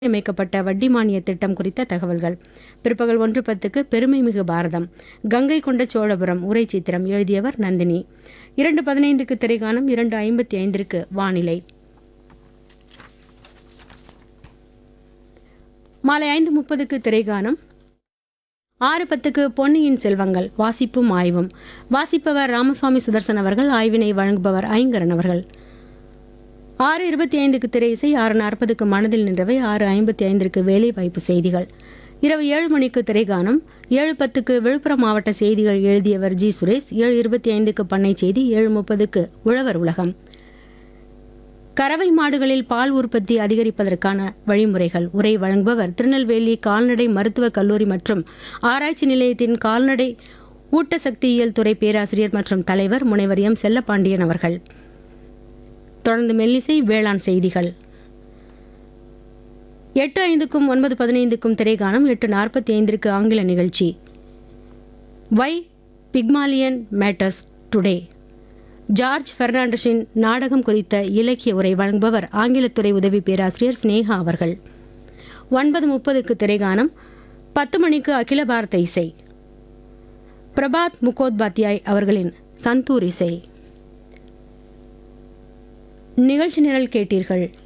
அமைக்கப்பட்ட வட்டி மானிய திட்டம் குறித்த தகவல்கள் பிற்பகல் ஒன்று பத்துக்கு பெருமைமிகு பாரதம் கங்கை கொண்ட சோழபுரம் உரை சித்திரம் எழுதியவர் நந்தினி இரண்டு பதினைந்துக்கு திரைகானம் இரண்டு ஐம்பத்தி ஐந்திற்கு வானிலை மாலை ஐந்து முப்பதுக்கு திரைகானம் ஆறு பத்துக்கு பொன்னியின் செல்வங்கள் வாசிப்பும் ஆய்வும் வாசிப்பவர் ராமசுவாமி சுதர்சன் அவர்கள் ஆய்வினை வழங்குபவர் ஐங்கரன் அவர்கள் ஆறு இருபத்தி ஐந்துக்கு திரை இசை ஆறு நாற்பதுக்கு மனதில் நின்றவை ஆறு ஐம்பத்தி ஐந்திற்கு வேலை வாய்ப்பு செய்திகள் இரவு ஏழு மணிக்கு திரைகானம் ஏழு பத்துக்கு விழுப்புரம் மாவட்ட செய்திகள் எழுதியவர் ஜி சுரேஷ் ஏழு இருபத்தி ஐந்துக்கு பண்ணை செய்தி ஏழு முப்பதுக்கு உழவர் உலகம் கறவை மாடுகளில் பால் உற்பத்தி அதிகரிப்பதற்கான வழிமுறைகள் உரை வழங்குபவர் திருநெல்வேலி கால்நடை மருத்துவக் கல்லூரி மற்றும் ஆராய்ச்சி நிலையத்தின் கால்நடை ஊட்டசக்தியியல் துறை பேராசிரியர் மற்றும் தலைவர் முனைவர் எம் செல்லப்பாண்டியன் அவர்கள் தொடர்ந்து மெல்லிசை வேளாண் செய்திகள் எட்டு ஐந்துக்கும் ஒன்பது பதினைந்துக்கும் திரைகானம் எட்டு நாற்பத்தி ஐந்திற்கு ஆங்கில நிகழ்ச்சி why Pygmalion matters today George பெர்னாண்டஸின் நாடகம் குறித்த இலக்கிய உரை வழங்குபவர் ஆங்கிலத்துறை உதவி பேராசிரியர் ஸ்னேகா அவர்கள் ஒன்பது முப்பதுக்கு திரைகானம் பத்து மணிக்கு அகில பாரத இசை பிரபாத் முகோத்பாத்யாய் அவர்களின் சந்தூர் இசை நிகழ்ச்சி நிரல் கேட்டீர்கள்